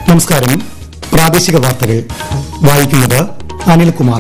നമസ്കാരം പ്രാദേശിക വാർത്തകൾ വായിക്കുന്നത് അനിൽകുമാർ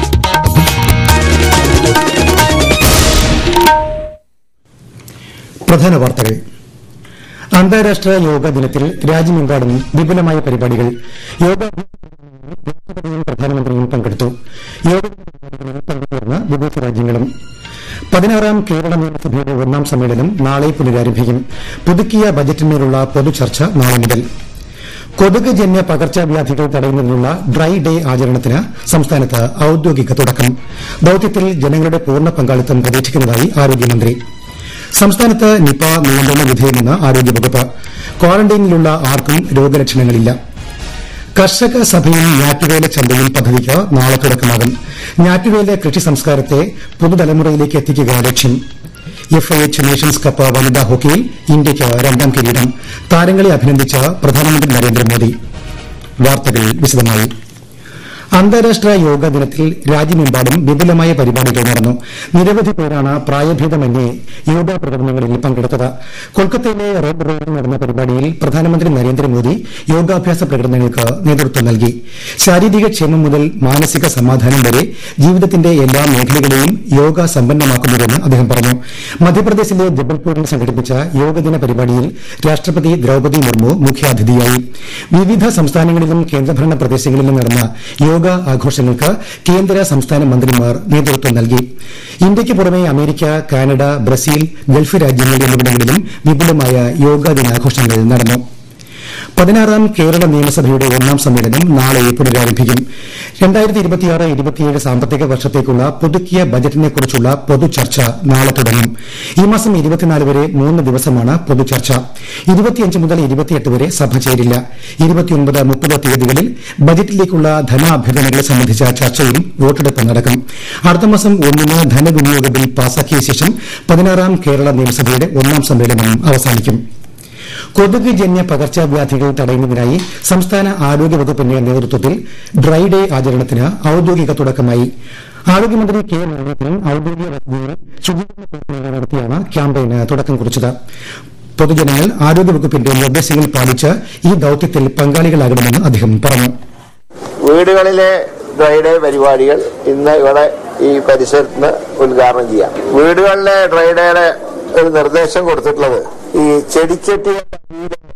പ്രധാന വാർത്തകൾ അന്താരാഷ്ട്ര യോഗ ദിനത്തിൽ രാജ്യമെമ്പാടും വിപുലമായ പരിപാടികൾ യോഗ രാഷ്ട്രപതിയും പ്രധാനമന്ത്രിയും പങ്കെടുത്തു യോഗ ദിന പരിപാടികളിൽ പങ്കുചേർന്ന് വിദേശ രാജ്യങ്ങളും പതിനാറാം കേരള നിയമസഭയുടെ ഒന്നാം സമ്മേളനം നാളെ പുനരാരംഭിക്കും പുതുക്കിയ ബജറ്റിന്മേലുള്ള പൊതുചർച്ച നാളെ മുതൽ കൊതുക് ജന്യ പകർച്ചവ്യാധികൾ തടയുന്നതിനുള്ള ഡ്രൈ ഡേ ആചരണത്തിന് സംസ്ഥാനത്ത് ഔദ്യോഗിക തുടക്കം ദൌത്യത്തിൽ ജനങ്ങളുടെ പൂർണ്ണ പങ്കാളിത്തം പ്രതീക്ഷിക്കുന്നതായി ആരോഗ്യമന്ത്രി സംസ്ഥാനത്ത് നിപ നിയന്ത്രണ വിധേയമെന്ന് ആരോഗ്യവകുപ്പ് ക്വാറന്റൈനിലുള്ള ആർക്കും രോഗലക്ഷണങ്ങളില്ല കർഷക സഭയും ഞാറ്റുവേല ചന്തയും പദ്ധതിക്ക് നാളെ തുടക്കമാകും ഞാറ്റുവേല കൃഷി സംസ്കാരത്തെ പുതുതലമുറയിലേക്ക് എത്തിക്കുക ലക്ഷ്യം F I H nations cup വനിതാ ഹോക്കിയിൽ ഇന്ത്യയ്ക്ക് രണ്ടാം കിരീടം താരങ്ങളെ അഭിനന്ദിച്ച പ്രധാനമന്ത്രി നരേന്ദ്രമോദി വാർത്തകൾ വിശദമായി അന്താരാഷ്ട്ര യോഗ ദിനത്തിൽ രാജ്യമെമ്പാടും വിപുലമായ പരിപാടികൾ നടന്നു നിരവധി പേരാണ് പ്രായഭേദമന്യേ യോഗ പ്രകടനങ്ങളിൽ പങ്കെടുത്തത് കൊൽക്കത്തയിലെ റെഡ് റോഡിൽ നടന്ന പരിപാടിയിൽ പ്രധാനമന്ത്രി നരേന്ദ്രമോദി യോഗാഭ്യാസ പ്രകടനങ്ങൾക്ക് നേതൃത്വം നൽകി ശാരീരിക ക്ഷേമം മുതൽ മാനസിക സമാധാനം വരെ ജീവിതത്തിന്റെ എല്ലാ മേഖലകളെയും യോഗ സമ്പന്നമാക്കുന്നുവെന്ന് അദ്ദേഹം പറഞ്ഞു മധ്യപ്രദേശിലെ ജബൽപൂരിൽ സംഘടിപ്പിച്ച യോഗദിന പരിപാടിയിൽ രാഷ്ട്രപതി ദ്രൌപദി മുർമു മുഖ്യാതിഥിയായി വിവിധ സംസ്ഥാനങ്ങളിലും കേന്ദ്രഭരണ പ്രദേശങ്ങളിലും നടന്ന യോഗ ആഘോഷങ്ങൾക്ക് കേന്ദ്ര സംസ്ഥാന മന്ത്രിമാർ നേതൃത്വം നൽകി ഇന്ത്യയ്ക്ക് പുറമെ അമേരിക്ക കാനഡ ബ്രസീൽ ഗൾഫ് രാജ്യങ്ങൾ എന്നിവിടങ്ങളിലും വിപുലമായ യോഗാ ദിനാഘോഷങ്ങൾ നടന്നു പതിനാറാം കേരള നിയമസഭയുടെ ഒന്നാം സമ്മേളനം നാളെ പുനരാരംഭിക്കും രണ്ടായിരത്തി ഇരുപത്തിയാറ് ഇരുപത്തിയേഴ് സാമ്പത്തിക വർഷത്തേക്കുള്ള പുതുക്കിയ ബജറ്റിനെക്കുറിച്ചുള്ള പൊതുചർച്ച നാളെ തുടങ്ങും ഈ മാസം ഇരുപത്തിനാല് വരെ മൂന്ന് ദിവസമാണ് പൊതുചർച്ച ഇരുപത്തിയഞ്ച് മുതൽ ഇരുപത്തിയെട്ട് വരെ സഭ ചേരില്ല ഇരുപത്തിയൊൻപത് മുപ്പത് തീയതികളിൽ ബജറ്റിലേക്കുള്ള ധനാഭ്യർത്ഥനകളെ സംബന്ധിച്ച ചർച്ചയും വോട്ടെടുപ്പ് നടക്കും അടുത്ത മാസം ഒന്നിന് ധനവിനിയോഗ ബിൽ പാസാക്കിയ ശേഷം പതിനാറാം കേരള നിയമസഭയുടെ ഒന്നാം സമ്മേളനം അവസാനിക്കും കൊതുക് ജന്യ പകർച്ചവ്യാധികൾ തടയുന്നതിനായി സംസ്ഥാന ആരോഗ്യ വകുപ്പിന്റെ നേതൃത്വത്തിൽ ഡ്രൈ ഡേ ആചരണത്തിന് ഔദ്യോഗിക തുടക്കമായി ആരോഗ്യമന്ത്രി കെ മുരളീധരൻ ഔദ്യോഗിക വസതിയിൽ ശുചീകരണ പ്രവർത്തനങ്ങൾ നടത്തിയാണ് ക്യാമ്പയിന് തുടക്കം കുറിച്ചത് പൊതുജനങ്ങൾ ആരോഗ്യവകുപ്പിന്റെ നിർദ്ദേശങ്ങൾ പാലിച്ച് ഈ ദൌത്യത്തിൽ പങ്കാളികളാകണമെന്ന് അദ്ദേഹം പറഞ്ഞു വീടുകളിലെ ഡ്രൈ ഡേ പരിപാടികൾ ഇന്ന് ഇവിടെ ഈ പരിസരത്ത് നിന്ന് ഉദ്ഘാടനം ചെയ്യാം വീടുകളിലെ ഡ്രൈ ഡേയുടെ ഒരു നിർദ്ദേശം കൊടുത്തിട്ടുള്ളത് ഈ ചെടിച്ചട്ടികളുടെ അടിയിലെ